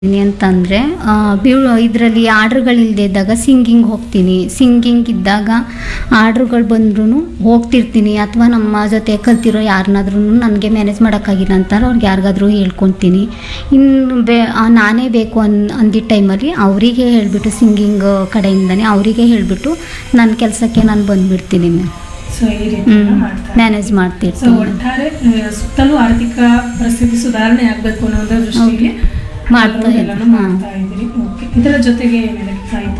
ಅಂತಂದರೆ ಬೀಳು ಇದರಲ್ಲಿ ಆರ್ಡ್ರ್ಗಳಿಲ್ಲದೆ ಇದ್ದಾಗ ಸಿಂಗಿಂಗ್ ಹೋಗ್ತೀನಿ ಸಿಂಗಿಂಗ್ ಇದ್ದಾಗ ಆರ್ಡ್ರುಗಳು ಬಂದ್ರೂ ಹೋಗ್ತಿರ್ತೀನಿ ಅಥವಾ ನಮ್ಮ ಜೊತೆ ಕಲ್ತಿರೋ ಯಾರನ್ನಾದ್ರೂ ನನಗೆ ಮ್ಯಾನೇಜ್ ಮಾಡೋಕ್ಕಾಗಿಲ್ಲ ಅಂತಾರೆ ಅವ್ರಿಗೆ ಯಾರಿಗಾದ್ರೂ ಹೇಳ್ಕೊತೀನಿ ಇನ್ನು ಬೇ ಆ, ನಾನೇ ಬೇಕು ಅನ್ ಅಂದಿದ್ದ ಟೈಮಲ್ಲಿ ಅವರಿಗೆ ಹೇಳಿಬಿಟ್ಟು ಸಿಂಗಿಂಗ್ ಕಡೆಯಿಂದನೇ ಅವರಿಗೆ ಹೇಳಿಬಿಟ್ಟು ನನ್ನ ಕೆಲಸಕ್ಕೆ ನಾನು ಬಂದುಬಿಡ್ತೀನಿ ಮ್ಯಾಮ್ ಸೊ ಈ ರೀತಿ ಹ್ಞೂ ಮಾಡ್ತಾರೆ ಮ್ಯಾನೇಜ್ ಸೊ ಮಾಡ್ತಿರ್ತೀನಿ ಒಟ್ಟಾರೆ ಆ, ಸುತ್ತಲೂ ಆರ್ಥಿಕ ಪರಿಸ್ಥಿತಿ ಸುಧಾರಣೆ ಆಗ್ಬೇಕು ಅನ್ನೋದ್ರ ದೃಷ್ಟಿಗೆ ಮಾಡ್ತಾ ಎಲ್ಲಾನು ಇದ್ದೀನಿ. ಮಾಡ್ತಾ ಇದ್ದೀರಿ ಓಕೆ ಇದರ ಜೊತೆಗೆ ಏನಿದೆ ಸಾಹಿತ್ಯ